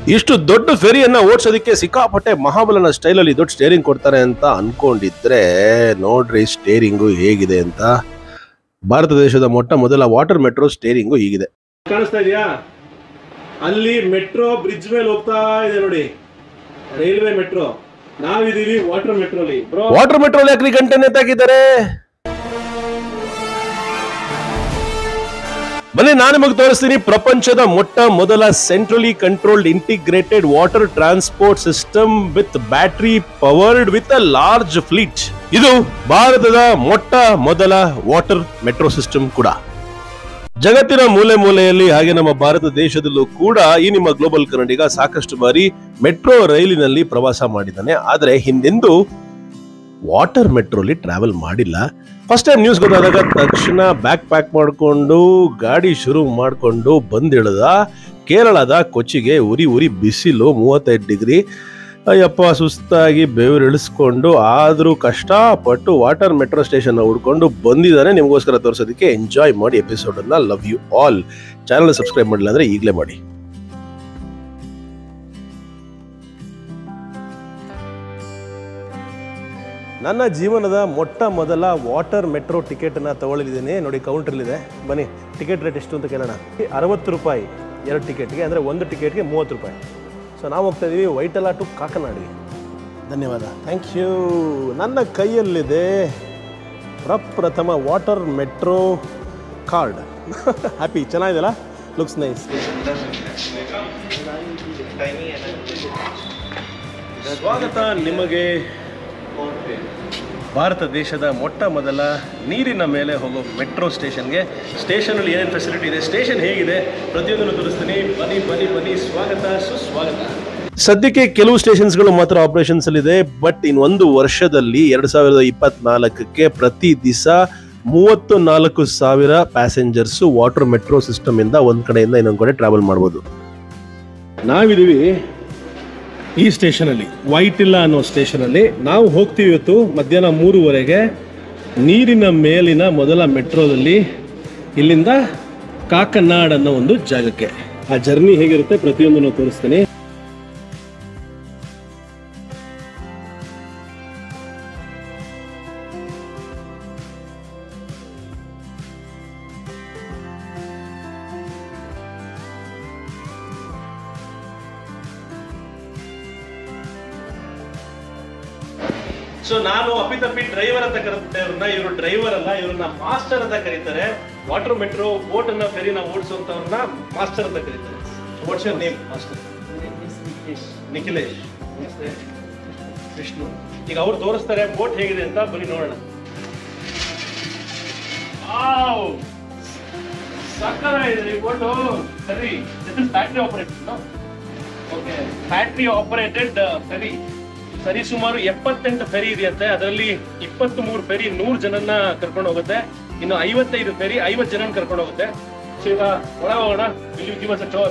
ಇಷ್ಟು ದೊಡ್ಡ ಫೆರಿಯನ್ನ ಓಡಿಸೋದಕ್ಕೆ ಸಿಕ್ಕಾಪಟ್ಟೆ ಮಹಾಬಲನ ಸ್ಟೈಲಲ್ಲಿ ದೊಡ್ಡ ಸ್ಟೇರಿಂಗ್ ಕೊಡ್ತಾರೆ ಅಂತ ಅನ್ಕೊಂಡಿದ್ರೆ ನೋಡ್ರಿ ಸ್ಟೇರಿಂಗು ಹೇಗಿದೆ ಅಂತ ಭಾರತ ದೇಶದ ಮೊಟ್ಟ ಮೊದಲ ವಾಟರ್ ಮೆಟ್ರೋ ಸ್ಟೇರಿಂಗು ಹೀಗಿದೆ ಕಾಣಿಸ್ತಾ ಇದೆಯಾ ಅಲ್ಲಿ ಮೆಟ್ರೋ ಬ್ರಿಡ್ಜ್ ಮೇಲೆ ಹೋಗ್ತಾ ಇದೆ ನೋಡಿ ರೈಲ್ವೆ ಮೆಟ್ರೋ ನಾವಿದೀವಿ ವಾಟರ್ ಮೆಟ್ರೋಲಿ ಬ್ರೋ ವಾಟರ್ ಮೆಟ್ರೋ ಯಾಕ್ರಿ ಗಂಟೆನೆ ತಾಕಿದ್ದಾರೆ ಬನ್ನಿ ನಾನು ನಿಮಗೆ ತೋರಿಸ್ತೀನಿ ಪ್ರಪಂಚದ ಮೊಟ್ಟ ಮೊದಲ centrally controlled integrated water transport system with battery powered with a large fleet ಇದು ಭಾರತದ ಮೊಟ್ಟ ಮೊದಲ ವಾಟರ್ ಮೆಟ್ರೋ ಸಿಸ್ಟಮ್ ಕೂಡ ಜಗತ್ತಿನ ಮೂಲೆ ಮೂಲೆಯಲ್ಲಿ ಹಾಗೆ ನಮ್ಮ ಭಾರತ ದೇಶದಲ್ಲೂ ಕೂಡ ಈ ನಿಮ್ಮ ಗ್ಲೋಬಲ್ ಕನ್ನಡಿಗ ಸಾಕಷ್ಟು ಬಾರಿ ಮೆಟ್ರೋ ರೈಲಿನಲ್ಲಿ ಪ್ರವಾಸ ಮಾಡಿದ್ದಾನೆ ಆದರೆ ಹಿಂದೆಂದೂ ವಾಟರ್ ಮೆಟ್ರೋಲಿ ಟ್ರಾವೆಲ್ ಮಾಡಿಲ್ಲ ಫಸ್ಟ್ ಟೈಮ್ ನ್ಯೂಸ್ ಗೊತ್ತಾದಾಗ ತಕ್ಷಣ ಬ್ಯಾಕ್ ಪ್ಯಾಕ್ ಮಾಡಿಕೊಂಡು ಗಾಡಿ ಶುರು ಮಾಡಿಕೊಂಡು ಬಂದಿಳಿದ ಕೇರಳದ ಕೊಚ್ಚಿಗೆ ಉರಿ ಉರಿ ಬಿಸಿಲು ಮೂವತ್ತೈದು ಡಿಗ್ರಿ ಅಯ್ಯಪ್ಪ ಸುಸ್ತಾಗಿ ಬೆವರಿಳಿಸ್ಕೊಂಡು ಆದರೂ ಕಷ್ಟಪಟ್ಟು ವಾಟರ್ ಮೆಟ್ರೋ ಸ್ಟೇಷನ್ ಹುಡ್ಕೊಂಡು ಬಂದಿದ್ದಾನೆ ನಿಮಗೋಸ್ಕರ ತೋರಿಸೋದಕ್ಕೆ ಎಂಜಾಯ್ ಮಾಡಿ ಎಪಿಸೋಡನ್ನ love you all channel subscribe ಮಾಡಿಲ್ಲ ಅಂದರೆ ಈಗಲೇ ಮಾಡಿ ನನ್ನ ಜೀವನದ ಮೊಟ್ಟ ಮೊದಲ ವಾಟರ್ ಮೆಟ್ರೋ ಟಿಕೆಟನ್ನು ತಗೊಳ್ಳಿದ್ದೀನಿ ನೋಡಿ ಕೌಂಟ್ರಲ್ಲಿದೆ ಬನ್ನಿ ಟಿಕೆಟ್ ರೇಟ್ ಎಷ್ಟು ಅಂತ ಕೇಳೋಣ ಅರವತ್ತು ರೂಪಾಯಿ ಎರಡು ಟಿಕೆಟ್ಗೆ ಅಂದರೆ ಒಂದು ಟಿಕೆಟ್ಗೆ ಮೂವತ್ತು ರೂಪಾಯಿ ಸೊ ನಾವು ಹೋಗ್ತಾ ಇದ್ದೀವಿ ವೈಟಲಾ ಟು ಕಾಕನಾಡಿಗೆ ಧನ್ಯವಾದ ಥ್ಯಾಂಕ್ ಯು ನನ್ನ ಕೈಯಲ್ಲಿದೆ ಪ್ರಪ್ರಥಮ ವಾಟರ್ ಮೆಟ್ರೋ ಕಾರ್ಡ್ ಹ್ಯಾಪಿ ಚೆನ್ನಾಗಿದೆಲ್ಲ ಲುಕ್ಸ್ ನೈಸ್ ಸ್ವಾಗತ ನಿಮಗೆ ಭಾರತ ದೇಶದ ಮೊಟ್ಟ ಮೊದಲ ನೀರಿನ ಮೇಲೆ ಹೋಗೋ ಮೆಟ್ರೋ ಸ್ಟೇಷನ್ಗೆ ಸ್ಟೇಷನಲ್ಲಿ ಏನೇನು ಫೆಸಿಲಿಟಿ ಇದೆ ಸ್ಟೇಷನ್ ಹೇಗಿದೆ ಪ್ರತಿಯೊಂದನ್ನು ತೋರಿಸ್ತೀನಿ ಬನ್ನಿ ಬನ್ನಿ ಬನ್ನಿ ಸ್ವಾಗತ ಸುಸ್ವಾಗತ ಸದ್ಯಕ್ಕೆ ಕೆಲವು ಸ್ಟೇಷನ್ಸ್ಗಳು ಮಾತ್ರ ಆಪರೇಷನ್ಸ್ ಅಲ್ಲಿದೆ ಬಟ್ ಇನ್ ಒಂದು ವರ್ಷದಲ್ಲಿ ಎರಡ್ ಸಾವಿರದ ಇಪ್ಪತ್ನಾಲ್ಕಕ್ಕೆ ಪ್ರತಿ ದಿವಸ ಮೂವತ್ತು ನಾಲ್ಕು ಸಾವಿರ ಪ್ಯಾಸೆಂಜರ್ಸ್ ವಾಟರ್ ಮೆಟ್ರೋ ಸಿಸ್ಟಮ್ ಇಂದ ಒಂದ್ ಕಡೆಯಿಂದ ಇನ್ನೊಂದ್ ಕಡೆ ಟ್ರಾವೆಲ್ ಮಾಡ್ಬೋದು ನಾವಿದೀವಿ ಈ ಸ್ಟೇಷನಲ್ಲಿ ವೈಟ್ ಇಲ್ಲ ಅನ್ನೋ ಸ್ಟೇಷನಲ್ಲಿ ನಾವು ಹೋಗ್ತೀವಿ ಇವತ್ತು ಮಧ್ಯಾಹ್ನ ಮೂರುವರೆಗೆ ನೀರಿನ ಮೇಲಿನ ಮೊದಲ ಮೆಟ್ರೋದಲ್ಲಿ ಇಲ್ಲಿಂದ ಕಾಕನಾಡ್ ಅನ್ನೋ ಒಂದು ಜಾಗಕ್ಕೆ ಆ ಜರ್ನಿ ಹೇಗಿರುತ್ತೆ ಪ್ರತಿಯೊಂದನ್ನು ತೋರಿಸ್ತೀನಿ ಸೊ ನಾನು ಅಪಿತಪ್ಪಿ ಡ್ರೈವರ್ ಅಂತ ಕರೆದ್ಬಿಟ್ಟೆ ಇವ್ರನ್ನ ಇವರು ಡ್ರೈವರ್ ಅಲ್ಲ ಇವ್ರನ್ನ ಮಾಸ್ಟರ್ ಅಂತ ಕರೀತಾರೆ ವಾಟರ್ ಮೆಟ್ರೋ ಬೋಟ್ ಅನ್ನ ಫೆರಿನ ಓಡಿಸುವಂತವ್ರನ್ನ ಮಾಸ್ಟರ್ ಅಂತ ಕರೀತಾರೆ what's your name master Nikhilesh Vishnu ಈಗ ಅವ್ರು ತೋರಿಸ್ತಾರೆ ಬೋಟ್ ಹೇಗಿದೆ ಅಂತ ಬನ್ನಿ ನೋಡೋಣ ವಾವ್! ಸಕ್ಕತ್ತಾಗಿದೆ ಈ ಬೋಟು ಸರಿ factory operated okay factory operated ferry ಸರಿ ಸುಮಾರು ಎಪ್ಪತ್ತೆಂಟು ಫೆರಿ ಇದೆಯಂತೆ ಅದರಲ್ಲಿ ಇಪ್ಪತ್ತ್ ಮೂರು ಫೆರಿ ನೂರು ಜನನ್ನ ಕರ್ಕೊಂಡು ಹೋಗುತ್ತೆ ಇನ್ನು ಐವತ್ತೈದು ಫೆರಿ ಐವತ್ತು ಜನ ಕರ್ಕೊಂಡು ಹೋಗುತ್ತೆ ಸೊ ಈಗ ಒಳ ಹೋಗೋಣ ಇಲ್ಲಿ give us a tour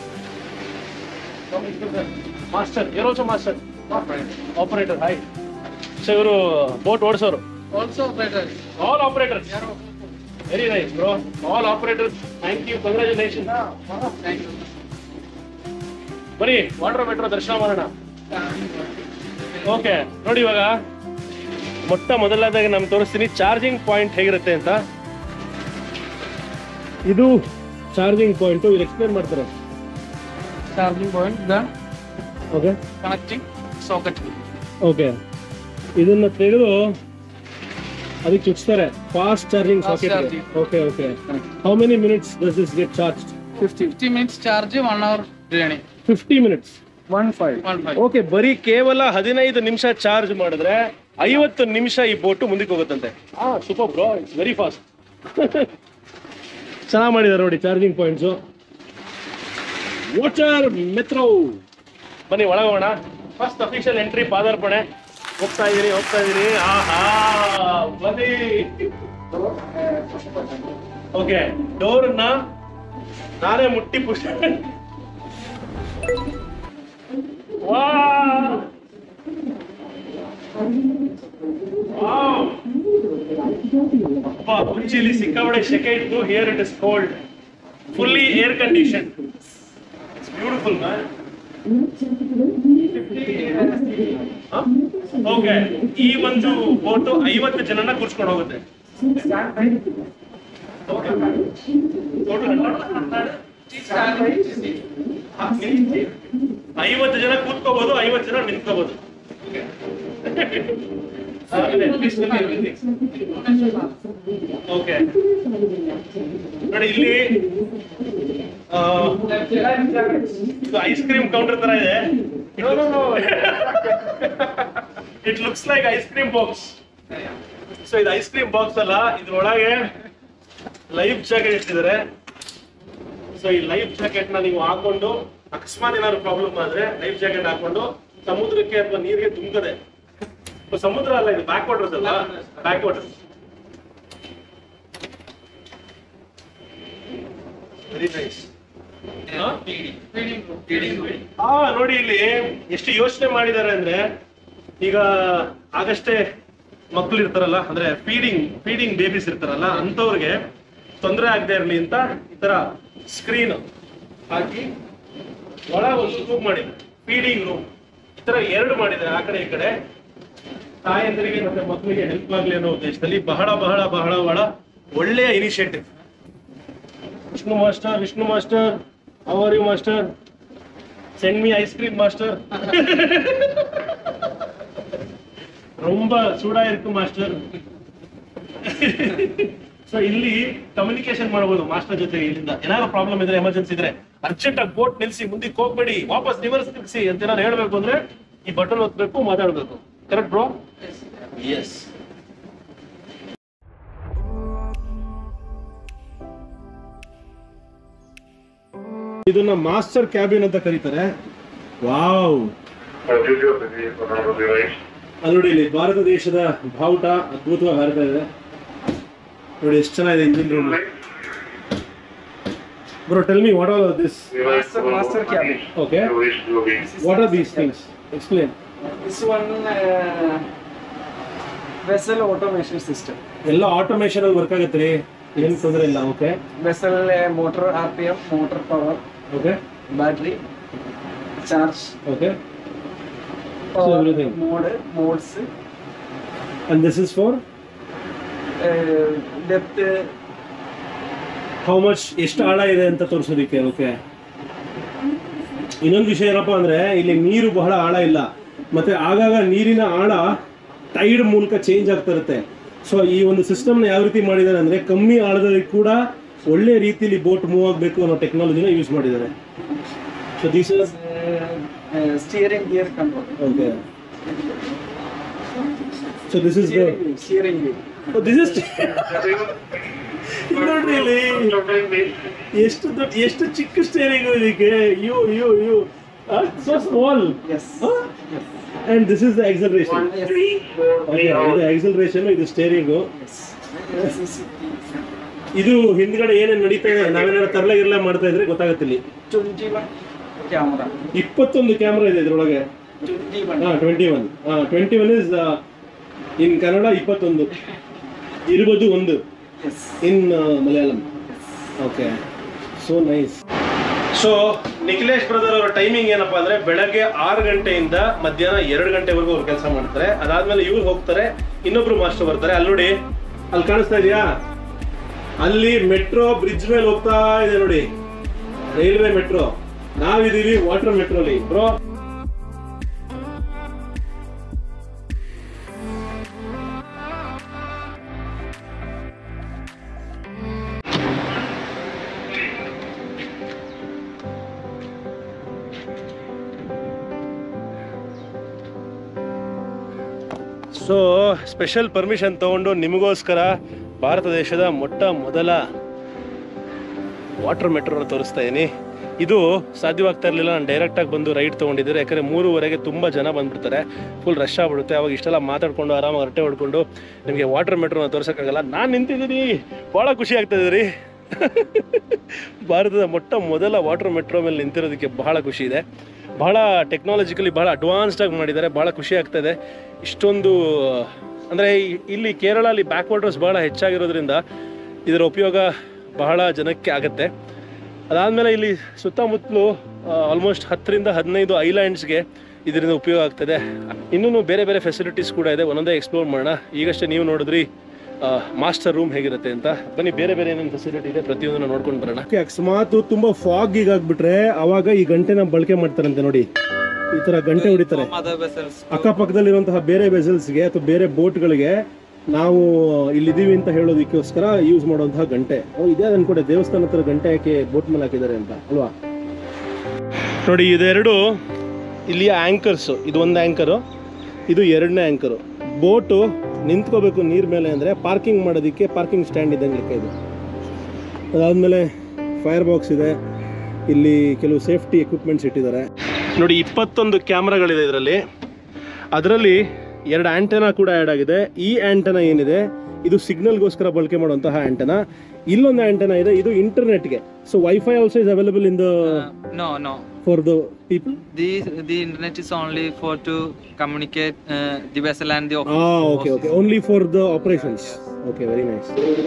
master ಇವರು also master operator hi so ಇವರು ಬೋಟ್ ಓಡಿಸೋರು Also operator. All operators very nice bro all operators thank you congratulation Thank you. ಬನ್ನಿ ವಾಟರ್ ಮೆಟ್ರೋ ದರ್ಶನ ಮಾಡೋಣ ಓಕೆ ನೋಡಿ ಇವಾಗ ಮೊಟ್ಟ ಮೊದಲದಾಗಿ ನಾನು ತೋರಿಸ್ತೀನಿ ಚಾರ್ಜಿಂಗ್ ಪಾಯಿಂಟ್ ಹೇಗಿರುತ್ತೆ ಅಂತ ಇದು ಚಾರ್ಜಿಂಗ್ ಪಾಯಿಂಟ್ ಇದು ಎಕ್ಸ್ಪ್ಲೇನ್ ಮಾಡ್ತಾರೆ Charging point, then okay connecting socket. Okay ಇದನ್ನ ತೆಗೆದು ಅದಕ್ಕೆ ಚುಚ್ತಾರೆ fast charging Fast socket charging. Okay okay how many minutes does this get charge 50. 50 minutes charge, one hour journey. Fifty minutes One five. One five. Okay ಬರೀ ಕೇವಲ ಹದಿನೈದು ನಿಮಿಷ charge ಮಾಡಿದ್ರೆ ಐವತ್ತು ನಿಮಿಷ ಈ ಬೋಟು ಮುಂದಕ್ಕೆ ಹೋಗುತ್ತಂತೆ ಹಾ super bro it's very fast ಚೆನ್ನಾಗಿ ಮಾಡಿದ್ದಾರೆ ನೋಡಿ ಚಾರ್ಜಿಂಗ್ ಪಾಯಿಂಟ್ಸು ವಾಟರ್ ಮೆಟ್ರೋ ಬನ್ನಿ ಒಳಗೆ ಹೋಗೋಣ ಫಸ್ಟ್ ಅಫಿಷಿಯಲ್ ಎಂಟ್ರಿ ಪಾದಾರ್ಪಣೆ ಹೋಗ್ತಾ ಇದೀನಿ ಹೋಗ್ತಾ ಇದೀನಿ ಆಹಾ ಬನ್ನಿ ಓಕೆ ಡೋರ್ನ ನಾನೇ ಮುಟ್ಟಿ ಪುಷ್ ವಾ ಅಪ್ಪ ಕುಂಚಿಲಿ ಸಿಕ್ಕಾಪಟ್ಟೆ ಸೆಕೆ ಇತ್ತು here it is cold fully air condition it's beautiful man okay ಈ ಒಂದು ಬೋಟು ಐವತ್ತು ಜನನ ಕೂರ್ಸ್ಕೊಂಡು ಹೋಗುತ್ತೆ ಐವತ್ತು ಜನ ಕೂತ್ಕೋಬಹುದು ಐವತ್ತು ಜನ ನಿಂತ್ಕೋಬಹುದು ಓಕೆ ನೋಡಿ ಇಲ್ಲಿ ಆ, ಇದು ಐಸ್ ಕ್ರೀಮ್ ಕೌಂಟರ್ ತರ ಇದೆ it looks like ice cream box so ಇದು ಐಸ್ ಕ್ರೀಮ್ ಬಾಕ್ಸ್ ಅಲ್ಲ ಇದ್ರೊಳಗೆ ಲೈಫ್ ಜಾಕೆಟ್ ಇಟ್ಟಿದ್ದಾರೆ ಸೊ ಈ ಲೈಫ್ ಜಾಕೆಟ್ ನ ನೀವು ಹಾಕೊಂಡು ಅಕಸ್ಮಾತ್ ಏನಾದ್ರು ಪ್ರಾಬ್ಲಮ್ ಆದ್ರೆ ಲೈಫ್ ಜಾಕೆಟ್ ಹಾಕೊಂಡು ಸಮುದ್ರಕ್ಕೆ ಅಥವಾ ನೀರಿಗೆ ತುಂಬದೆ ಸಮುದ್ರ ಅಲ್ಲ ಇದು ಬ್ಯಾಕ್ ವಾಟರ್ಸ್ ಅಲ್ಲ ಬ್ಯಾಕ್ ವಾಟರ್ ವೆರಿ ನೈಸ್ ಆ ನೋಡಿ ಇಲ್ಲಿ ಎಷ್ಟು ಯೋಚನೆ ಮಾಡಿದ್ದಾರೆ ಅಂದ್ರೆ ಈಗ ಆಗಷ್ಟೇ ಮಕ್ಳು ಇರ್ತಾರಲ್ಲ ಅಂದ್ರೆ ಫೀಡಿಂಗ್ ಫೀಡಿಂಗ್ ಬೇಬೀಸ್ ಇರ್ತಾರಲ್ಲ ಅಂತವ್ರಿಗೆ ತೊಂದರೆ ಆಗದೆ ಇರಲಿ ಅಂತ ಈ ತರ ಸ್ಕ್ರೀನ್ ಹಾಕಿ ಒಳ ಒಂದು ರೂಮ್ ಮಾಡಿದ್ದಾರೆ ಫೀಡಿಂಗ್ ರೂಮ್ ಈ ತರ ಎರಡು ಮಾಡಿದ್ದಾರೆ ಆ ಕಡೆ ಈ ಕಡೆ ತಾಯಂದರಿಗೆ ಮತ್ತೆ ಮಕ್ಕಳಿಗೆ ಹೆಲ್ಪ್ ಆಗ್ಲಿ ಅನ್ನೋ ಉದ್ದೇಶದಲ್ಲಿ ಬಹಳ ಬಹಳ ಬಹಳ ಬಹಳ ಒಳ್ಳೆಯ initiative Vishnu master Vishnu master our you master send me ice cream master ரொம்ப சூடா இருக்கு ಮಾಸ್ಟರ್ ಸೊ ಇಲ್ಲಿ ಕಮ್ಯುನಿಕೇಶನ್ ಮಾಡಬಹುದು ಮಾಸ್ಟರ್ ಜೊತೆ ಇಲ್ಲಿಂದ ಏನಾದ್ರು ಪ್ರಾಬ್ಲಮ್ ಇದ್ರೆ ಎಮರ್ಜೆನ್ಸಿ ಇದ್ರೆ ಅರ್ಜೆಂಟ್ ಆಗಿ ಬೋಟ್ ನಿಲ್ಸಿ ಮುಂದಕ್ಕೆ ಹೋಗ್ಬೇಡಿ ವಾಪಸ್ ರಿವರ್ಸ್ ನಿಲ್ಸಿ ಅಂತ ಏನಾದ್ರು ಹೇಳ್ಬೇಕು ಅಂದ್ರೆ ಈ ಬಟನ್ ಒತ್ತಬೇಕು ಮಾತಾಡ್ಬೇಕು ಕರೆಕ್ಟ್ ಬ್ರೋ ಎಸ್ ಇದನ್ನ ಮಾಸ್ಟರ್ ಕ್ಯಾಬಿನ್ ಅಂತ ಕರೀತಾರೆ ವಾವ್ ಅಲ್ಲಿ ನೋಡಿ ಇಲ್ಲಿ ಭಾರತ ದೇಶದ ಬಾವುಟ ಅದ್ಭುತವಾಗಿ ಹಾರ್ತಾ ಇದೆ ನೋಡಿ ಎಷ್ಟು ಚೆನ್ನಾಗಿದೆ engine room bro tell me what are this Master, master cabin. Okay what are these things explain This one uh, vessel automation system. ಎಲ್ಲ ಆಟೋಮೇಶನ್ ಅಲ್ಲಿ ವರ್ಕ್ ಆಗುತ್ತೆ ರೀ ಏನ್ ತೊಂದರೆ ಇಲ್ಲ okay Vessel uh, motor RPM, motor power, okay battery, charge, okay power, everything. mode, modes, and this is for uh, depth, how much ಎಷ್ಟು ಆಳ ಇದೆ ಅಂತ ತೋರಿಸೋದಕ್ಕೆ ಓಕೆ ಇನ್ನೊಂದು ವಿಷಯ ಏನಪ್ಪ ಅಂದ್ರೆ ಇಲ್ಲಿ ನೀರು ಬಹಳ ಆಳ ಇಲ್ಲ ಮತ್ತೆ ಆಗಾಗ ನೀರಿನ ಆಳ ಟೈಡ್ ಮೂಲಕ ಚೇಂಜ್ ಆಗ್ತಾ ಇರುತ್ತೆ ಸೊ ಈ ಒಂದು ಸಿಸ್ಟಮ್ ನ ಯಾವ ರೀತಿ ಮಾಡಿದ್ದಾರೆ ಅಂದ್ರೆ ಕಮ್ಮಿ ಆಳದಲ್ಲಿ ಕೂಡ ಒಳ್ಳೆ ರೀತಿಯಲ್ಲಿ ಬೋಟ್ ಮೂವ್ ಆಗಬೇಕು ಅನ್ನೋ ಟೆಕ್ನಾಲಜಿನ ಯೂಸ್ ಮಾಡಿದ್ದಾರೆ so this is uh, uh, steering gear control. Okay so this is Steering wheel, steering wheel. This is ನೋಡ್ರಿ ಇಲ್ಲಿ ಎಷ್ಟು ದೊಡ್ಡ ಎಷ್ಟು ಚಿಕ್ಕ ಸ್ಟೇರಿಂಗ್ ಇದಕ್ಕೆ you you you so small Yes. Yes. And this is the acceleration Yes. Okay ಇದು acceleration ಇದು steering Yes. This is ಇದು ಹಿಂದ್ಗಡೆ ಏನೇನು ನಡೀತಾ ಇದೆ ನಾವೇನಾದ್ರು ತರಲೆ ಗಿರ್ಲೆ ಮಾಡ್ತಾ ಇದ್ರೆ ಗೊತ್ತಾಗುತ್ತೆ ಇಲ್ಲಿ 21 camera. ಇಪ್ಪತ್ತೊಂದು ಕ್ಯಾಮ್ರಾ ಇದೆ ಇದ್ರೊಳಗೆ 21. ಹಾ ಟ್ವೆಂಟಿ ಒನ್ ಹಾ twenty one is in Kannada ಇಪ್ಪತ್ತೊಂದು ಇರುವುದು ಒಂದು Yes. In Malayalam okay so nice so Nikhilesh brother ಅವರ ಟೈಮಿಂಗ್ ಏನಪ್ಪಾ ಅಂದ್ರೆ ಬೆಳಗ್ಗೆ ಆರು ಗಂಟೆಯಿಂದ ಮಧ್ಯಾಹ್ನ ಎರಡು ಗಂಟೆವರೆಗೂ ಅವ್ರು ಕೆಲಸ ಮಾಡ್ತಾರೆ ಅದಾದ್ಮೇಲೆ ಇವ್ರು ಹೋಗ್ತಾರೆ ಇನ್ನೊಬ್ರು ಮಾಸ್ಟರ್ ಬರ್ತಾರೆ ಅಲ್ಲಿ ನೋಡಿ ಅಲ್ಲಿ ಕಾಣಿಸ್ತಾ ಇದೆಯಾ ಅಲ್ಲಿ ಮೆಟ್ರೋ ಬ್ರಿಡ್ಜ್ ಮೇಲೆ ಹೋಗ್ತಾ ಇದೆ ನೋಡಿ ರೈಲ್ವೆ ಮೆಟ್ರೋ ನಾವಿದೀವಿ ವಾಟರ್ ಮೆಟ್ರೋಲಿ ಬ್ರೋ ಸೊ ಸ್ಪೆಷಲ್ ಪರ್ಮಿಷನ್ ತಗೊಂಡು ನಿಮಗೋಸ್ಕರ ಭಾರತ ದೇಶದ ಮೊಟ್ಟ ಮೊದಲ ವಾಟರ್ ಮೆಟ್ರೋನ ತೋರಿಸ್ತಾ ಇದ್ದೀನಿ ಇದು ಸಾಧ್ಯವಾಗ್ತಾ ಇರಲಿಲ್ಲ ನಾನು ಡೈರೆಕ್ಟಾಗಿ ಬಂದು ರೈಡ್ ತೊಗೊಂಡಿದ್ದೆ ಯಾಕಂದರೆ ಮೂರುವರೆಗೆ ತುಂಬ ಜನ ಬಂದ್ಬಿಡ್ತಾರೆ ಫುಲ್ ರಶ್ ಆಗ್ಬಿಡುತ್ತೆ ಅವಾಗ ಇಷ್ಟೆಲ್ಲ ಮಾತಾಡ್ಕೊಂಡು ಆರಾಮಾಗಿ ಹರಟೆ ಹೊಡ್ಕೊಂಡು ನಿಮಗೆ ವಾಟರ್ ಮೆಟ್ರೋನ ತೋರ್ಸೋಕ್ಕಾಗಲ್ಲ ನಾನು ನಿಂತಿದ್ದೀನಿ ಭಾಳ ಖುಷಿ ಆಗ್ತದೆ ರೀ ಭಾರತದ ಮೊಟ್ಟ ಮೊದಲ ವಾಟರ್ ಮೆಟ್ರೋ ಮೇಲೆ ನಿಂತಿರೋದಕ್ಕೆ ಬಹಳ ಖುಷಿ ಇದೆ ಬಹಳ ಟೆಕ್ನಾಲಜಿಕಲಿ ಬಹಳ ಅಡ್ವಾನ್ಸ್ಡಾಗಿ ಮಾಡಿದ್ದಾರೆ ಭಾಳ ಖುಷಿ ಆಗ್ತದೆ ಇಷ್ಟೊಂದು ಅಂದರೆ ಇಲ್ಲಿ ಕೇರಳ ಅಲ್ಲಿ ಬ್ಯಾಕ್ ವಾಟರ್ಸ್ ಭಾಳ ಹೆಚ್ಚಾಗಿರೋದ್ರಿಂದ ಇದರ ಉಪಯೋಗ ಬಹಳ ಜನಕ್ಕೆ ಆಗುತ್ತೆ ಅದಾದಮೇಲೆ ಇಲ್ಲಿ ಸುತ್ತಮುತ್ತಲು ಆಲ್ಮೋಸ್ಟ್ ಹತ್ತರಿಂದ ಹದಿನೈದು ಐಲ್ಯಾಂಡ್ಸ್ಗೆ ಇದರಿಂದ ಉಪಯೋಗ ಆಗ್ತದೆ ಇನ್ನೂ ಬೇರೆ ಬೇರೆ ಫೆಸಿಲಿಟೀಸ್ ಕೂಡ ಇದೆ ಒಂದೊಂದೇ ಎಕ್ಸ್ಪ್ಲೋರ್ ಮಾಡೋಣ ಈಗಷ್ಟೇ ನೀವು ನೋಡಿದ್ರಿ ಮಾಸ್ಟರ್ ರೂಮ್ ಹೇಗಿರುತ್ತೆ ಅಂತ ಬನ್ನಿ ಬೇರೆ ಬೇರೆ ಏನೇನು ಫೆಸಿಲಿಟಿ ಇದೆ ಪ್ರತಿಯೊಂದನ್ನು ನೋಡ್ಕೊಂಡು ಬರೋಣ ಅಕಸ್ಮಾತ್ ತುಂಬಾ ಫಾಗ್ ಆಗ್ಬಿಟ್ರೆ ಅವಾಗ ಈ ಗಂಟೆನ ಬಳಕೆ ಮಾಡ್ತಾರಂತೆ ನೋಡಿ ಈ ತರ ಗಂಟೆ ಹೊಡಿತಾರೆ Other vessels. ಅಕ್ಕಪಕ್ಕದಲ್ಲಿರುವಂತಹ ಬೇರೆ ವೆಸಲ್ಸ್ಗೆ ಅಥವಾ ಬೇರೆ ಬೋಟ್ಗಳಿಗೆ ನಾವು ಇಲ್ಲಿದ್ದೀವಿ ಅಂತ ಹೇಳೋದಕ್ಕೋಸ್ಕರ ಯೂಸ್ ಮಾಡುವಂತಹ ಗಂಟೆ ಓ ಇದೇ ಅನ್ಕೊಂಡೆ ದೇವಸ್ಥಾನ ಹತ್ರ ಗಂಟೆ ಯಾಕೆ ಬೋಟ್ ಮೇಲೆ ಹಾಕಿದ್ದಾರೆ ಅಂತ ಅಲ್ವಾ ನೋಡಿ ಇದೆರಡು ಇಲ್ಲಿಯ ಆಂಕರ್ಸ್ ಇದು ಒಂದು ಆಂಕರು ಇದು ಎರಡನೇ ಆಂಕರು ಬೋಟು ನಿಂತ್ಕೋಬೇಕು ನೀರ್ ಮೇಲೆ ಅಂದರೆ ಪಾರ್ಕಿಂಗ್ ಮಾಡೋದಕ್ಕೆ ಪಾರ್ಕಿಂಗ್ ಸ್ಟ್ಯಾಂಡ್ ಇದ್ದಂಗೆ ಲೆಕ್ಕ ಇದು ಅದಾದಮೇಲೆ ಫೈರ್ ಬಾಕ್ಸ್ ಇದೆ ಇಲ್ಲಿ ಕೆಲವು ಸೇಫ್ಟಿ ಎಕ್ವಿಪ್ಮೆಂಟ್ಸ್ ಇಟ್ಟಿದ್ದಾರೆ ನೋಡಿ ಇಪ್ಪತ್ತೊಂದು ಕ್ಯಾಮ್ರಾಗಳಿದೆ ಇದರಲ್ಲಿ ಅದರಲ್ಲಿ ಎರಡು ಆಂಟೆನಾ ಕೂಡ ಆ್ಯಡ್ ಆಗಿದೆ ಈ ಆಂಟೆನಾ ಏನಿದೆ ಇದು ಸಿಗ್ನಲ್ಗೋಸ್ಕರ ಬಳಕೆ ಮಾಡುವಂತಹ ಆಂಟೆನಾ ಇಲ್ಲೊಂದು ಆಂಟೆನಾ ಇದೆ ಇದು ಇಂಟರ್ನೆಟ್ಗೆ so wifi also is available in the Uh, no, no. For the people The the internet is only for to communicate uh, the vessel and the ಆ okay okay only for the operations okay very nice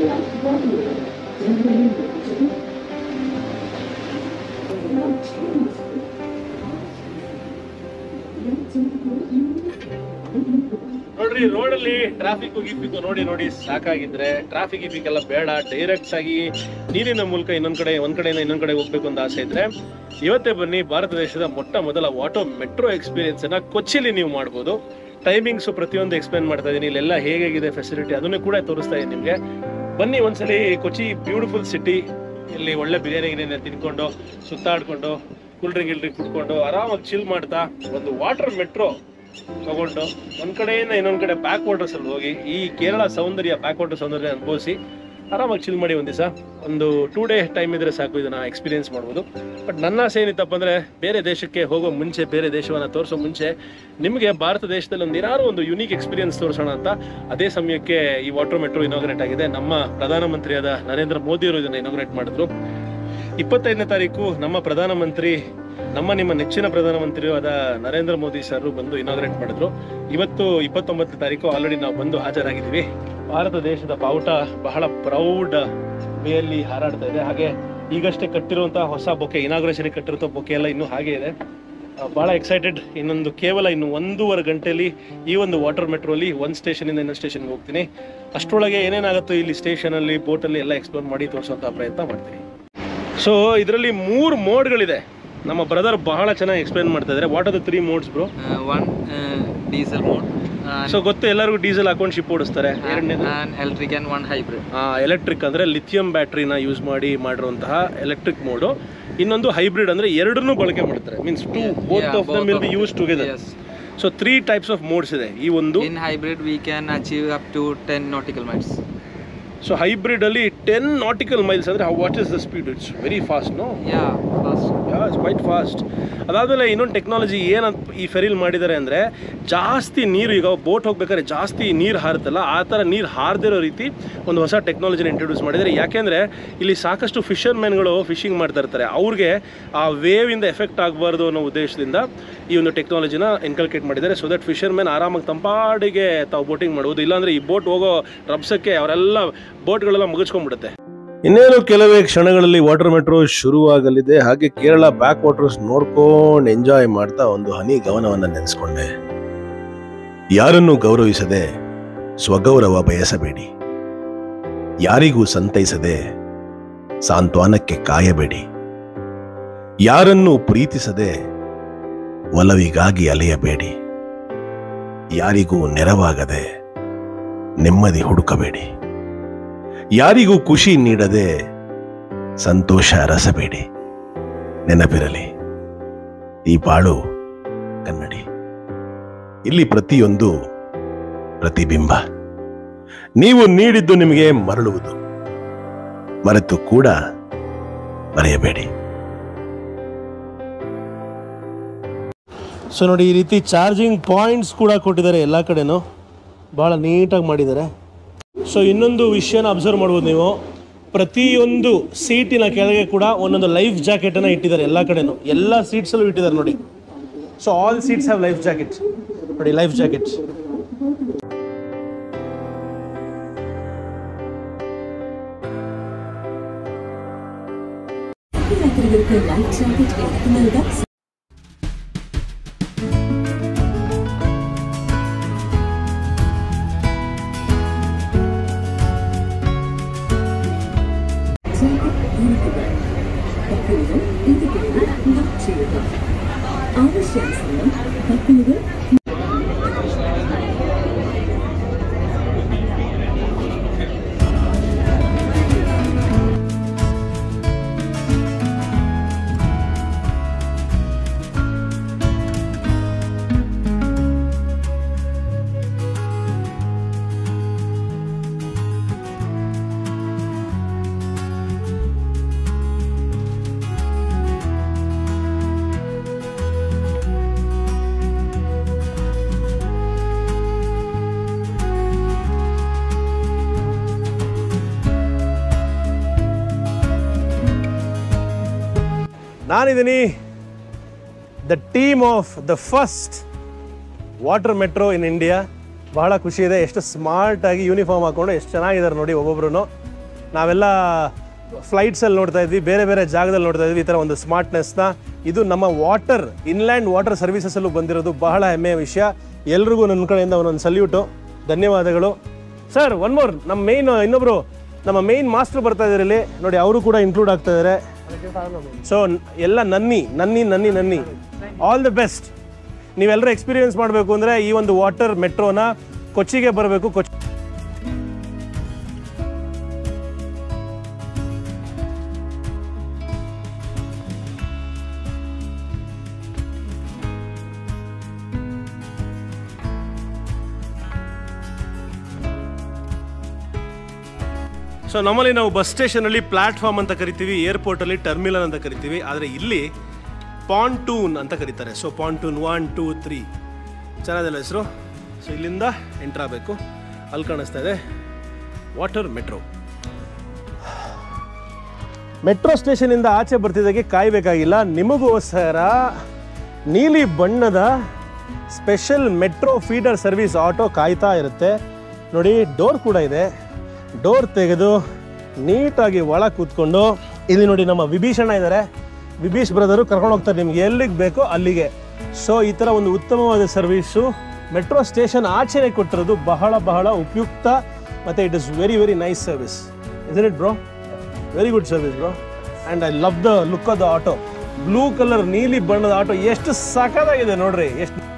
ನೋಡ್ರಿ ರೋಡಲ್ಲಿ traffic ಗಿಫಿಕ್ ನೋಡಿ ನೋಡಿ ಸಾಕಾಗಿದ್ರೆ traffic ಗಿಫಿಕ್ ಎಲ್ಲ ಬೇಡ direct ಆಗಿ ನೀರಿನ ಮೂಲಕ ಇನ್ನೊಂದ್ ಕಡೆ ಒಂದ್ ಕಡೆಯಿಂದ ಇನ್ನೊಂದ್ ಕಡೆ ಹೋಗ್ಬೇಕು ಅಂತ ಆಸೆ ಇದ್ರೆ ಇವತ್ತೇ ಬನ್ನಿ ಭಾರತ ದೇಶದ ಮೊಟ್ಟ ಮೊದಲ ವಾಟೋ ಮೆಟ್ರೋ ಎಕ್ಸ್ಪೀರಿಯನ್ಸ್ ಅನ್ನ ಕೊಚ್ಚಿಲಿ ನೀವು ಮಾಡ್ಬೋದು ಟೈಮಿಂಗ್ಸ್ ಪ್ರತಿಯೊಂದು ಎಕ್ಸ್ಪ್ಲೇನ್ ಮಾಡ್ತಾ ಇದೀನಿ ಇಲ್ಲೆಲ್ಲ ಹೇಗಿದೆ ಫೆಸಿಲಿಟಿ ಅದನ್ನು ಕೂಡ ತೋರಿಸ್ತಾ ಇದೀನಿ ನಿಮ್ಗೆ ಬನ್ನಿ ಒಂದ್ಸಲಿ ಕೊಚ್ಚಿ ಬ್ಯೂಟಿಫುಲ್ ಸಿಟಿ ಇಲ್ಲಿ ಒಳ್ಳೆ ಬಿರಿಯಾನಿ ಗಿರಿಯಾನಿ ತಿನ್ಕೊಂಡು ಸುತ್ತಾಡ್ಕೊಂಡು ಕೂಲ್ ಡ್ರಿಂಕ್ ಗಿಲ್ ಡ್ರಿಂಕ್ ಕುಡ್ಕೊಂಡು ಆರಾಮಾಗಿ ಚಿಲ್ ಮಾಡ್ತಾ ಒಂದು ವಾಟರ್ ಮೆಟ್ರೋ ತಗೊಂಡು ಒಂದ್ ಕಡೆಯಿಂದ ಇನ್ನೊಂದ್ ಕಡೆ ಬ್ಯಾಕ್ ವಾಟರ್ಸ್ ಅಲ್ಲಿ ಹೋಗಿ ಈ ಕೇರಳ ಸೌಂದರ್ಯ ಬ್ಯಾಕ್ ವಾಟರ್ ಸೌಂದರ್ಯ ಅನುಭವಿಸಿ ಆರಾಮಾಗಿ ಚಿಲ್ ಮಾಡಿ ಒಂದ್ ದಿವಸ ಒಂದು ಟೂ ಡೇ ಟೈಮ್ ಇದ್ರೆ ಸಾಕು ಇದನ್ನ ಎಕ್ಸ್ಪೀರಿಯನ್ಸ್ ಮಾಡ್ಬೋದು ಬಟ್ ನನ್ನ ಆಸೆ ಏನಿತ್ತಪ್ಪ ಅಂದ್ರೆ ಬೇರೆ ದೇಶಕ್ಕೆ ಹೋಗೋ ಮುಂಚೆ ಬೇರೆ ದೇಶವನ್ನ ತೋರಿಸೋ ಮುಂಚೆ ನಿಮಗೆ ಭಾರತ ದೇಶದಲ್ಲಿ ಒಂದು ಏನಾದ್ರು ಒಂದು ಯುನೀಕ್ ಎಕ್ಸ್ಪೀರಿಯನ್ಸ್ ತೋರಿಸೋಣ ಅಂತ ಅದೇ ಸಮಯಕ್ಕೆ ಈ ವಾಟರ್ ಮೆಟ್ರೋ ಇನಾಗ್ರೇಟ್ ಆಗಿದೆ ನಮ್ಮ ಪ್ರಧಾನಮಂತ್ರಿಯಾದ ನರೇಂದ್ರ ಮೋದಿ ಅವರು ಇದನ್ನ ಇನಾಗ್ರೇಟ್ ಮಾಡಿದ್ರು ಇಪ್ಪತ್ತೈದನೇ ತಾರೀಕು ನಮ್ಮ ಪ್ರಧಾನಮಂತ್ರಿ ನಮ್ಮ ನಿಮ್ಮ ನೆಚ್ಚಿನ ಪ್ರಧಾನಮಂತ್ರಿ ಆದ ನರೇಂದ್ರ ಮೋದಿ ಸರ್ ಬಂದು ಇನಾಗ್ರೇಟ್ ಮಾಡಿದ್ರು ಇವತ್ತು ಇಪ್ಪತ್ತೊಂಬತ್ತನೇ ತಾರೀಕು ಆಲ್ರೆಡಿ ನಾವು ಬಂದು ಹಾಜರಾಗಿದ್ದೀವಿ ಭಾರತ ದೇಶದ ಬಾವುಟ ಬಹಳ ಪ್ರೌಡ್ ವೇಯಲ್ಲಿ ಹಾರಾಡ್ತಾ ಇದೆ ಹಾಗೆ ಈಗಷ್ಟೇ ಕಟ್ಟಿರುವಂತಹ ಹೊಸ ಬೊಕ್ಕೆ ಇನಾಗ್ರೇಷನ್ ಕಟ್ಟಿರುವಂತಹ ಬೊಕ್ಕೆ ಎಲ್ಲ ಇನ್ನೂ ಹಾಗೆ ಇದೆ ಆ, ಬಹಳ ಎಕ್ಸೈಟೆಡ್ ಇನ್ನೊಂದು ಕೇವಲ ಇನ್ನು ಒಂದೂವರೆ ಗಂಟೆಯಲ್ಲಿ ಈ ಒಂದು ವಾಟರ್ ಮೆಟ್ರೋಲಿ ಒಂದು ಸ್ಟೇಷನಿಂದ ಇನ್ನೊಂದು ಸ್ಟೇಷನ್ಗೆ ಹೋಗ್ತೀನಿ ಅಷ್ಟರೊಳಗೆ ಏನೇನಾಗುತ್ತೋ ಇಲ್ಲಿ ಸ್ಟೇಷನಲ್ಲಿ ಬೋಟಲ್ಲಿ ಎಲ್ಲ ಎಕ್ಸ್ಪ್ಲೋರ್ ಮಾಡಿ ತೋರಿಸುವಂಥ ಪ್ರಯತ್ನ ಮಾಡ್ತೀನಿ ಸೊ ಇದರಲ್ಲಿ ಮೂರು ಮೋಡ್ಗಳಿದೆ ನಮ್ಮ ಬ್ರದರ್ ಬಹಳ ಚೆನ್ನಾಗಿ ಎಕ್ಸ್ಪ್ಲೇನ್ ಮಾಡ್ತಾ ಇದ್ದಾರೆ what are the three modes bro uh, one uh, diesel mode and, so ಗೊತ್ತು ಎಲ್ಲರಿಗೂ ಡೀಸೆಲ್ ಹಾಕೊಂಡು ಶಿಪ್ ಓಡಿಸ್ತಾರೆ ಎರಡನೇದು and electric and one hybrid. Electric ಅಂದ್ರೆ ಲಿಥಿಯಂ ಬ್ಯಾಟ್ರಿನ ಯೂಸ್ ಮಾಡಿ ಮಾಡಿರುವಂತಹ ಎಲೆಕ್ಟ್ರಿಕ್ ಮೋಡು ಇನ್ನೊಂದು ಹೈಬ್ರಿಡ್ ಅಂದ್ರೆ ಎರಡನ್ನೂ ಬಳಕೆ ಮಾಡ್ತಾರೆ means two both Yeah, of them both will be of- use together Yes. So three types of modes ಇದೆ ಈ ಒಂದು In hybrid, we can achieve up to 10 nautical miles. So hybrid ಅಲ್ಲಿ ten nautical miles ಅಂದ್ರೆ what is the speed it's very fast no Yeah, fast. It's quite fast ಅದಾದಮೇಲೆ ಇನ್ನೊಂದು technology ಏನು ಈ ಫೆರಿಲ್ ಮಾಡಿದ್ದಾರೆ ಅಂದರೆ ಜಾಸ್ತಿ ನೀರು ಈಗ ಬೋಟ್ ಹೋಗ್ಬೇಕಾದ್ರೆ ಜಾಸ್ತಿ ನೀರು ಹಾರುತ್ತಲ್ಲ ಆ ಥರ ನೀರು ಹಾರದಿರೋ ರೀತಿ ಒಂದು ಹೊಸ ಟೆಕ್ನಾಲಜಿನ ಇಂಟ್ರೊಡ್ಯೂಸ್ ಮಾಡಿದ್ದಾರೆ ಯಾಕೆಂದರೆ ಇಲ್ಲಿ ಸಾಕಷ್ಟು ಫಿಶರ್ ಮ್ಯಾನ್ಗಳು ಫಿಶಿಂಗ್ ಮಾಡ್ತಾ ಇರ್ತಾರೆ ಅವ್ರಿಗೆ ಆ ವೇವಿಂದ ಎಫೆಕ್ಟ್ ಆಗಬಾರ್ದು ಅನ್ನೋ ಉದ್ದೇಶದಿಂದ ಈ ಒಂದು ಟೆಕ್ನಾಲಜಿನ ಇನ್ಕಲ್ಕೇಟ್ ಮಾಡಿದ್ದಾರೆ ಸೊ ದಟ್ ಫಿಶರ್ ಮ್ಯಾನ್ ಆರಾಮಾಗಿ ತಂಪಾಡಿಗೆ ತಾವು ಬೋಟಿಂಗ್ ಮಾಡ್ಬೋದು ಇಲ್ಲಾಂದರೆ ಈ ಬೋಟ್ ಹೋಗೋ ರಭಸಕ್ಕೆ ಅವರೆಲ್ಲ ಬೋಟ್ಗಳೆಲ್ಲ ಮುಗಿಸ್ಕೊಂಡ್ಬಿಡುತ್ತೆ ಇನ್ನೇನು ಕೆಲವೇ ಕ್ಷಣಗಳಲ್ಲಿ ವಾಟರ್ ಮೆಟ್ರೋ ಶುರುವಾಗಲಿದೆ ಹಾಗೆ ಕೇರಳ ಬ್ಯಾಕ್ ವಾಟರ್ಸ್ ನೋಡ್ಕೊಂಡು ಎಂಜಾಯ್ ಮಾಡ್ತಾ ಒಂದು ಹನಿ ಗಮನವನ್ನ ನೆನೆಸ್ಕೊಂಡೆ ಯಾರನ್ನು ಗೌರವಿಸದೆ ಸ್ವಗೌರವ ಬಯಸಬೇಡಿ ಯಾರಿಗೂ ಸಂತೈಸದೆ ಸಾಂತ್ವನಕ್ಕೆ ಕಾಯಬೇಡಿ ಯಾರನ್ನು ಪ್ರೀತಿಸದೆ ಒಲವಿಗಾಗಿ ಅಲೆಯಬೇಡಿ ಯಾರಿಗೂ ನೆರವಾಗದೆ ನೆಮ್ಮದಿ ಹುಡುಕಬೇಡಿ ಯಾರಿಗೂ ಖುಷಿ ನೀಡದೆ ಸಂತೋಷ ಅರಸಬೇಡಿ ನೆನಪಿರಲಿ ಈ ಬಾಳು ಕನ್ನಡಿ ಇಲ್ಲಿ ಪ್ರತಿಯೊಂದು ಪ್ರತಿಬಿಂಬ ನೀವು ನೀಡಿದ್ದು ನಿಮಗೆ ಮರಳುವುದು ಮರೆತು ಕೂಡ ಮರೆಯಬೇಡಿ ಸೊ ನೋಡಿ ಈ ರೀತಿ ಚಾರ್ಜಿಂಗ್ ಪಾಯಿಂಟ್ಸ್ ಕೂಡ ಕೊಟ್ಟಿದ್ದಾರೆ ಎಲ್ಲ ಕಡೆನೂ ಭಾಳ ನೀಟಾಗಿ ಮಾಡಿದ್ದಾರೆ ಸೊ ಇನ್ನೊಂದು ವಿಷಯನ ಅಬ್ಸರ್ವ್ ಮಾಡ್ಬೋದು ನೀವು ಪ್ರತಿಯೊಂದು ಸೀಟಿನ ಕೆಳಗೆ ಕೂಡ ಒಂದೊಂದು ಲೈಫ್ ಜಾಕೆಟನ್ನು ಇಟ್ಟಿದ್ದಾರೆ ಎಲ್ಲ ಕಡೆನೂ ಎಲ್ಲ ಸೀಟ್ಸಲ್ಲೂ ಇಟ್ಟಿದ್ದಾರೆ ನೋಡಿ so all seats have life jacket ನೋಡಿ ಲೈಫ್ ಜಾಕೆಟ್ യാത്രികർക്ക് ലൈഫ് ജാക്കറ്റ് എടുത്തു നൽകാൻ ജാക്കറ്റ് ധരിക്കുക ബക്കിളുകൾ ഇതുപോലെ ലോക്ക് ചെയ്യുക ആവശ്യാനുസരണം ബക്കിളുകൾ ನಾನಿದ್ದೀನಿ the team of the first water metro in India ಬಹಳ ಖುಷಿ ಇದೆ ಎಷ್ಟು ಸ್ಮಾರ್ಟಾಗಿ ಯೂನಿಫಾರ್ಮ್ ಹಾಕೊಂಡು ಎಷ್ಟು ಚೆನ್ನಾಗಿದ್ದಾರೆ ನೋಡಿ ಒಬ್ಬೊಬ್ರು ನಾವೆಲ್ಲ ಫ್ಲೈಟ್ಸಲ್ಲಿ ನೋಡ್ತಾ ಇದ್ವಿ ಬೇರೆ ಬೇರೆ ಜಾಗದಲ್ಲಿ ನೋಡ್ತಾ ಇದ್ವಿ ಈ ಥರ ಒಂದು ಸ್ಮಾರ್ಟ್ನೆಸ್ನ ಇದು ನಮ್ಮ ವಾಟರ್ ಇನ್ಲ್ಯಾಂಡ್ ವಾಟರ್ ಸರ್ವಿಸಸಲ್ಲೂ ಬಂದಿರೋದು ಬಹಳ ಹೆಮ್ಮೆಯ ವಿಷಯ ಎಲ್ರಿಗೂ ನನ್ನ ಕಡೆಯಿಂದ ಒಂದೊಂದು ಸಲ್ಯೂಟು ಧನ್ಯವಾದಗಳು ಸರ್ ಒನ್ ಮೋರ್ ನಮ್ಮ ಮೇಯ್ನ್ ಇನ್ನೊಬ್ರು ನಮ್ಮ ಮೇಯ್ನ್ ಮಾಸ್ಟರ್ ಬರ್ತಾ ಇದ್ದಾರೆ ಇಲ್ಲಿ ನೋಡಿ ಅವರು ಕೂಡ ಇನ್ಕ್ಲೂಡ್ ಆಗ್ತಾ ಇದ್ದಾರೆ ಸೊ ಎಲ್ಲ ನನ್ನಿ ನನ್ನಿ ನನ್ನಿ ನನ್ನಿ ಆಲ್ ದ ಬೆಸ್ಟ್ ನೀವೆಲ್ಲರೂ ಎಕ್ಸ್ಪೀರಿಯನ್ಸ್ ಮಾಡಬೇಕು ಅಂದರೆ ಈ ಒಂದು ವಾಟರ್ ಮೆಟ್ರೋನ ಕೊಚ್ಚಿಗೆ ಬರಬೇಕು ಕೊಚ್ಚಿ ಸೊ ನಮ್ಮಲ್ಲಿ ನಾವು ಬಸ್ ಸ್ಟೇಷನಲ್ಲಿ ಪ್ಲಾಟ್ಫಾರ್ಮ್ ಅಂತ ಕರಿತೀವಿ ಏರ್ಪೋರ್ಟಲ್ಲಿ ಟರ್ಮಿನಲ್ ಅಂತ ಕರಿತೀವಿ ಆದರೆ ಇಲ್ಲಿ ಪಾಂಟೂನ್ ಅಂತ ಕರೀತಾರೆ so pontoon one two three ಚೆನ್ನಾಗಿಲ್ಲ ಹೆಸರು ಸೊ ಇಲ್ಲಿಂದ ಎಂಟ್ರ್ ಆಗಬೇಕು ಅಲ್ಲಿ ಕಾಣಿಸ್ತಾ ಇದೆ ವಾಟರ್ ಮೆಟ್ರೋ ಮೆಟ್ರೋ ಸ್ಟೇಷನಿಂದ ಆಚೆ ಬರ್ತಿದ್ದಾಗೆ ಕಾಯಬೇಕಾಗಿಲ್ಲ ನಿಮಗೋಸ್ಕರ ನೀಲಿ ಬಣ್ಣದ special metro feeder service auto ಕಾಯ್ತಾ ಇರುತ್ತೆ ನೋಡಿ ಡೋರ್ ಕೂಡ ಇದೆ ಡೋರ್ ತೆಗೆದು ನೀಟಾಗಿ ಒಳ ಕೂತ್ಕೊಂಡು ಇಲ್ಲಿ ನೋಡಿ ನಮ್ಮ ವಿಭೀಷಣ ಇದ್ದಾರೆ ವಿಭೀಷ್ ಬ್ರದರು ಕರ್ಕೊಂಡು ಹೋಗ್ತಾರೆ ನಿಮ್ಗೆ ಎಲ್ಲಿಗೆ ಬೇಕೋ ಅಲ್ಲಿಗೆ ಸೊ ಈ ಥರ ಒಂದು ಉತ್ತಮವಾದ ಸರ್ವಿಸು ಮೆಟ್ರೋ ಸ್ಟೇಷನ್ ಆಚೆನೆ ಕೊಟ್ಟಿರೋದು ಬಹಳ ಬಹಳ ಉಪಯುಕ್ತ ಮತ್ತು it is very very nice service is it bro very good service bro and I love the look of the auto blue colour ನೀಲಿ ಬಣ್ಣದ ಆಟೋ ಎಷ್ಟು ಸಖತ್ತಾಗಿದೆ ನೋಡ್ರಿ ಎಷ್ಟು